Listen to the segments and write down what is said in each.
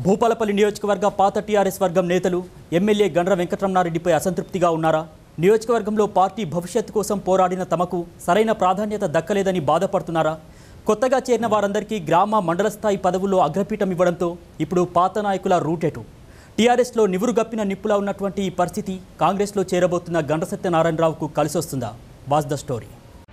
భూపాలపల్లి నియోజకవర్గ పాత టీఆర్ఎస్ వర్గం నేతలు ఎమ్మెల్యే గండ్ర వెంకటరమణారెడ్డిపై అసంతృప్తిగా ఉన్నారా నియోజకవర్గంలో పార్టీ భవిష్యత్తు కోసం పోరాడిన తమకు సరైన ప్రాధాన్యత దక్కలేదని బాధపడుతున్నారా కొత్తగా చేరిన వారందరికీ గ్రామ మండల స్థాయి పదవుల్లో అగ్రపీఠం ఇవ్వడంతో ఇప్పుడు పాత నాయకుల రూటెటు టీఆర్ఎస్లో నివురుగప్పిన నిప్పులా ఉన్నటువంటి ఈ పరిస్థితి కాంగ్రెస్లో చేరబోతున్న గండ సత్యనారాయణరావుకు కలిసొస్తుందా వాస్ ద స్టోరీ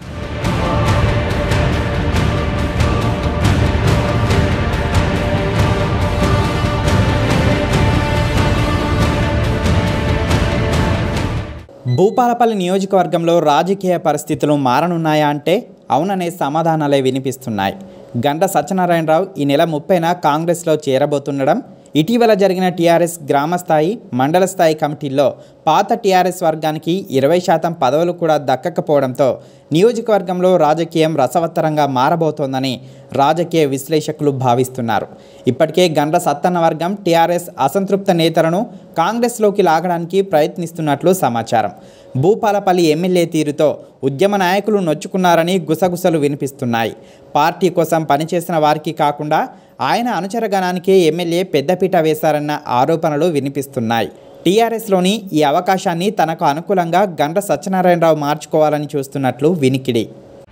భూపాలపల్లి నియోజకవర్గంలో రాజకీయ పరిస్థితులు మారనున్నాయా అంటే అవుననే సమాధానాలే వినిపిస్తున్నాయి గంట సత్యనారాయణరావు ఈ నెల ముప్పైన కాంగ్రెస్లో చేరబోతుండడం ఇటీవల జరిగిన టీఆర్ఎస్ గ్రామస్థాయి మండల స్థాయి కమిటీల్లో పాత టీఆర్ఎస్ వర్గానికి ఇరవై శాతం పదవులు కూడా దక్కకపోవడంతో నియోజకవర్గంలో రాజకీయం రసవత్తరంగా మారబోతోందని రాజకీయ విశ్లేషకులు భావిస్తున్నారు ఇప్పటికే గండ్ర సత్తన్న వర్గం టీఆర్ఎస్ అసంతృప్త నేతలను కాంగ్రెస్లోకి లాగడానికి ప్రయత్నిస్తున్నట్లు సమాచారం భూపాలపల్లి ఎమ్మెల్యే తీరుతో ఉద్యమ నాయకులు నొచ్చుకున్నారని గుసగుసలు వినిపిస్తున్నాయి పార్టీ కోసం పనిచేసిన వారికి కాకుండా ఆయన అనుచరగణానికే ఎమ్మెల్యే పెద్దపీట వేశారన్న ఆరోపణలు వినిపిస్తున్నాయి టీఆర్ఎస్లోని ఈ అవకాశాన్ని తనకు అనుకూలంగా గండ్ర సత్యనారాయణరావు మార్చుకోవాలని చూస్తున్నట్లు వినికిడి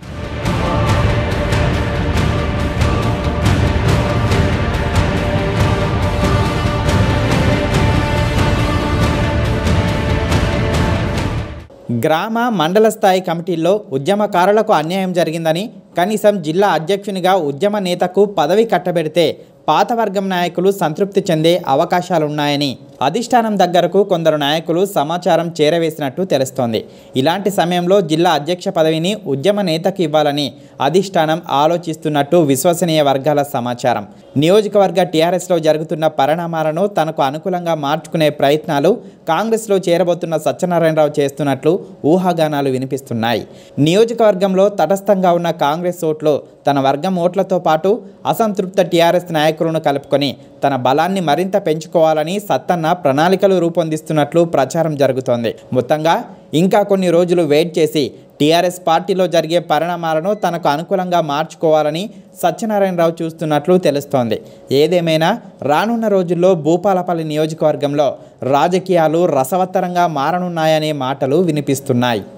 గ్రామ మండల స్థాయి కమిటీల్లో ఉద్యమకారులకు అన్యాయం జరిగిందని కనీసం జిల్లా అధ్యక్షునిగా ఉద్యమ నేతకు పదవి కట్టబెడితే పాత వర్గం నాయకులు సంతృప్తి చెందే అవకాశాలున్నాయని అధిష్టానం దగ్గరకు కొందరు నాయకులు సమాచారం చేరవేసినట్టు తెలుస్తోంది ఇలాంటి సమయంలో జిల్లా అధ్యక్ష పదవిని ఉద్యమ నేతకు ఇవ్వాలని అధిష్టానం ఆలోచిస్తున్నట్టు విశ్వసనీయ వర్గాల సమాచారం నియోజకవర్గ టీఆర్ఎస్లో జరుగుతున్న పరిణామాలను తనకు అనుకూలంగా మార్చుకునే ప్రయత్నాలు కాంగ్రెస్లో చేరబోతున్న సత్యనారాయణరావు చేస్తున్నట్లు ఊహాగానాలు వినిపిస్తున్నాయి నియోజకవర్గంలో తటస్థంగా ఉన్న కాంగ్రెస్ ఓట్లు తన వర్గం ఓట్లతో పాటు అసంతృప్త టీఆర్ఎస్ నాయకులను కలుపుకొని తన బలాన్ని మరింత పెంచుకోవాలని సత్తన్న ప్రణాళికలు రూపొందిస్తున్నట్లు ప్రచారం జరుగుతోంది మొత్తంగా ఇంకా కొన్ని రోజులు వెయిట్ చేసి టీఆర్ఎస్ పార్టీలో జరిగే పరిణామాలను తనకు అనుకూలంగా మార్చుకోవాలని సత్యనారాయణరావు చూస్తున్నట్లు తెలుస్తోంది ఏదేమైనా రానున్న రోజుల్లో భూపాలపల్లి నియోజకవర్గంలో రాజకీయాలు రసవత్తరంగా మారనున్నాయనే మాటలు వినిపిస్తున్నాయి